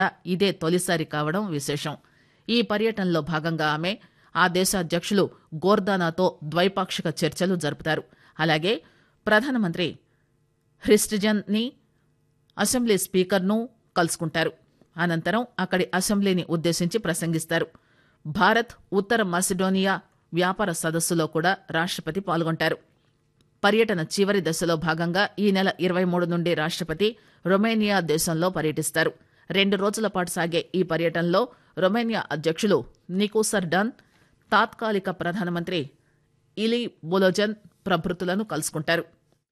ఇదే తొలిసారి కావడం విశేషం ఈ పర్యటనలో భాగంగా ఆమె ఆ దేశ అధ్యక్షులు గోర్దానాతో ద్వైపాక్షిక చర్చలు జరుపుతారు అలాగే ప్రధానమంత్రి హ్రిస్టిజన్ ని అసెంబ్లీ స్పీకర్ను కలుసుకుంటారు అనంతరం అక్కడి అసెంబ్లీని ఉద్దేశించి ప్రసంగిస్తారు భారత్ ఉత్తర మాసిడోనియా వ్యాపార సదస్సులో కూడా రాష్టపతి పాల్గొంటారు పర్యటన చివరి దశలో భాగంగా ఈ నెల ఇరవై మూడు నుండి రాష్టపతి రొమేనియా దేశంలో పర్యటిస్తారు రెండు రోజుల పాటు సాగే ఈ పర్యటనలో రొమేనియా అధ్యక్షులు నికోసర్ డన్ తాత్కాలిక ప్రధానమంత్రి ఇలీ బొలోజన్ ప్రభృతులను కలుసుకుంటారు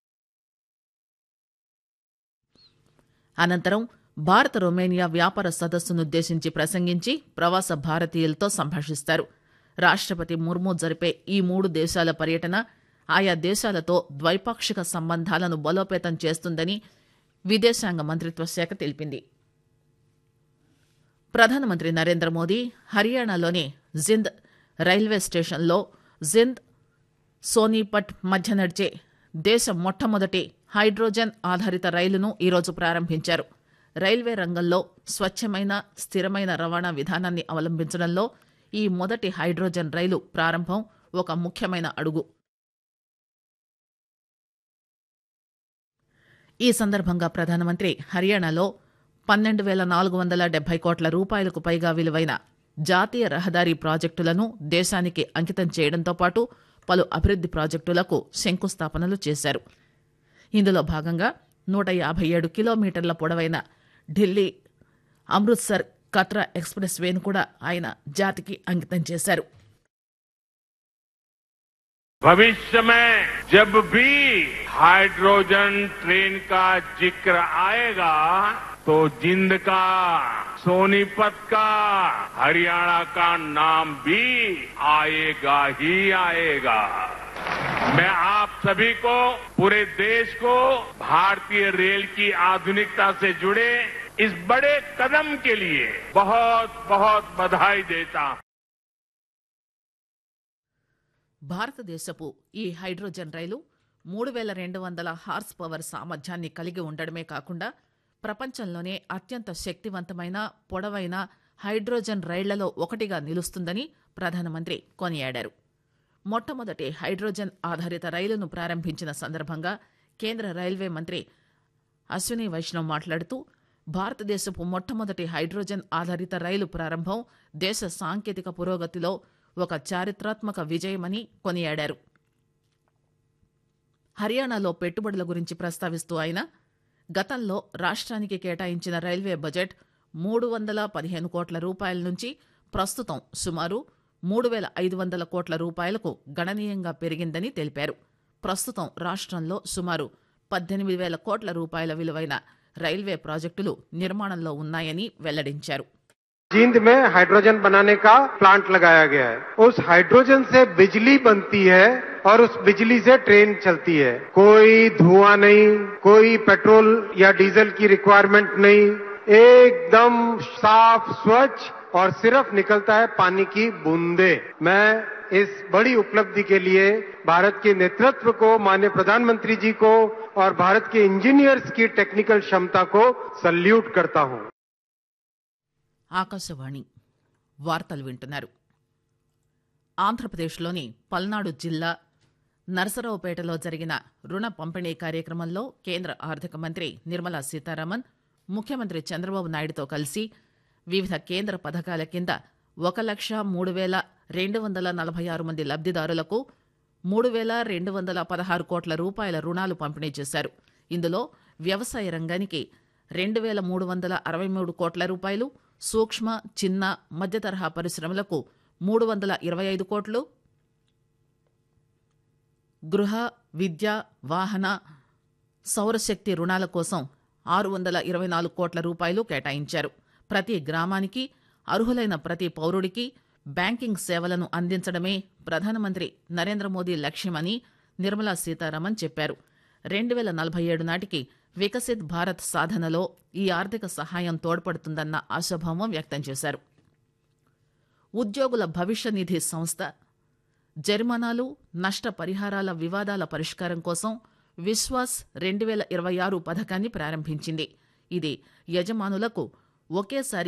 అనంతరం భారత రొమేనియా వ్యాపార సదస్సునుద్దేశించి ప్రసంగించి ప్రవాస భారతీయులతో సంభాషిస్తారు రాష్టపతి ముర్ము జరిపే ఈ మూడు దేశాల పర్యటన ఆయా దేశాలతో ద్వైపాక్షిక సంబంధాలను బలోపేతం చేస్తుందని విదేశాంగ మంత్రిత్వ శాఖ తెలిపింది ప్రధానమంత్రి నరేంద్ర మోదీ హర్యానాలోని జింద్ రైల్వే స్టేషన్లో జింద్ సోనీపట్ మధ్య నడిచే దేశ మొట్టమొదటి హైడ్రోజన్ ఆధారిత రైలును ఈరోజు ప్రారంభించారు రైల్వే రంగంలో స్వచ్ఛమైన స్థిరమైన రవాణా విధానాన్ని అవలంబించడంలో ఈ మొదటి హైడ్రోజన్ రైలు ప్రారంభం ఒక ముఖ్యమైన అడుగు ఈ సందర్భంగా ప్రధానమంత్రి హర్యానాలో పన్నెండు వేల నాలుగు వందల డెబ్బై కోట్ల రూపాయలకు పైగా విలువైన జాతీయ రహదారి ప్రాజెక్టులను దేశానికి అంకితం చేయడంతో పాటు పలు అభివృద్ది ప్రాజెక్టులకు శంకుస్థాపనలు చేశారు ఇందులో భాగంగా నూట యాభై ఏడు కిలోమీటర్ల పొడవైన ఢిల్లీ అమృత్సర్ కట్రా ఎక్స్ప్రెస్ వేను కూడా ఆయన జాతికి అంకితం చేశారు भविष्य में जब भी हाइड्रोजन ट्रेन का जिक्र आएगा तो जिंद का सोनीपत का हरियाणा का नाम भी आएगा ही आएगा मैं आप सभी को पूरे देश को भारतीय रेल की आधुनिकता से जुड़े इस बड़े कदम के लिए बहुत बहुत बधाई देता हूं భారతదేశపు ఈ హైడ్రోజన్ రైలు మూడు వేల రెండు వందల హార్స్ పవర్ సామర్థ్యాన్ని కలిగి ఉండడమే కాకుండా ప్రపంచంలోనే అత్యంత శక్తివంతమైన పొడవైన హైడ్రోజన్ రైళ్లలో ఒకటిగా నిలుస్తుందని ప్రధానమంత్రి కొనియాడారు మొట్టమొదటి హైడ్రోజన్ ఆధారిత రైలును ప్రారంభించిన సందర్భంగా కేంద్ర రైల్వే మంత్రి అశ్విని వైష్ణవ్ మాట్లాడుతూ భారతదేశపు మొట్టమొదటి హైడ్రోజన్ ఆధారిత రైలు ప్రారంభం దేశ సాంకేతిక పురోగతిలో ఒక చారిత్రాత్మక విజయమని కొనియాడారు హర్యానాలో పెట్టుబడుల గురించి ప్రస్తావిస్తూ ఆయన గతంలో రాష్ట్రానికి కేటాయించిన రైల్వే బడ్జెట్ మూడు వందల పదిహేను కోట్ల రూపాయల నుంచి ప్రస్తుతం సుమారు మూడు వేల ఐదు వందల కోట్ల రూపాయలకు గణనీయంగా పెరిగిందని తెలిపారు ప్రస్తుతం రాష్ట్రంలో సుమారు పద్దెనిమిది వేల కోట్ల రూపాయల విలువైన రైల్వే ప్రాజెక్టులు నిర్మాణంలో ఉన్నాయని వెల్లడించారు जींद में हाइड्रोजन बनाने का प्लांट लगाया गया है उस हाइड्रोजन से बिजली बनती है और उस बिजली से ट्रेन चलती है कोई धुआं नहीं कोई पेट्रोल या डीजल की रिक्वायरमेंट नहीं एकदम साफ स्वच्छ और सिर्फ निकलता है पानी की बूंदे मैं इस बड़ी उपलब्धि के लिए भारत के नेतृत्व को माननीय प्रधानमंत्री जी को और भारत के इंजीनियर्स की टेक्निकल क्षमता को सल्यूट करता हूं ఆకాశవాణి వార్తలు వింటున్నారు ఆంధ్రప్రదేశ్లోని పల్నాడు జిల్లా నరసరావుపేటలో జరిగిన రుణ పంపిణీ కార్యక్రమంలో కేంద్ర ఆర్థిక మంత్రి నిర్మలా సీతారామన్ ముఖ్యమంత్రి చంద్రబాబు నాయుడుతో కలిసి వివిధ కేంద్ర పథకాల కింద ఒక లక్ష మూడు వేల రెండు వందల నలభై ఆరు మంది లబ్దిదారులకు మూడు వేల రెండు వందల పదహారు కోట్ల రూపాయల రుణాలు పంపిణీ చేశారు ఇందులో వ్యవసాయ రంగానికి రెండు వేల మూడు వందల అరవై మూడు కోట్ల రూపాయలు సూక్ష్మ చిన్న మధ్య తరహా పరిశ్రమలకు మూడు వందల ఇరవై ఐదు కోట్లు గృహ విద్య వాహన సౌరశక్తి రుణాల కోసం ఆరు వందల ఇరవై నాలుగు కోట్ల రూపాయలు కేటాయించారు ప్రతి గ్రామానికి అర్హులైన ప్రతి పౌరుడికి బ్యాంకింగ్ సేవలను అందించడమే ప్రధానమంత్రి నరేంద్ర మోదీ లక్ష్యమని నిర్మలా సీతారామన్ చెప్పారు రెండు వేల నలభై ఏడు నాటికి వికసిత్ భారత్ సాధనలో ఈ ఆర్థిక సహాయం తోడ్పడుతుందన్న ఆశాభావం వ్యక్తం చేశారు ఉద్యోగుల భవిష్య నిధి సంస్థ జరిమానాలు నష్ట పరిహారాల వివాదాల పరిష్కారం కోసం విశ్వాస్ రెండు వేల ఇరవై ఆరు పథకాన్ని ప్రారంభించింది ఇది యజమానులకు ఒకేసారి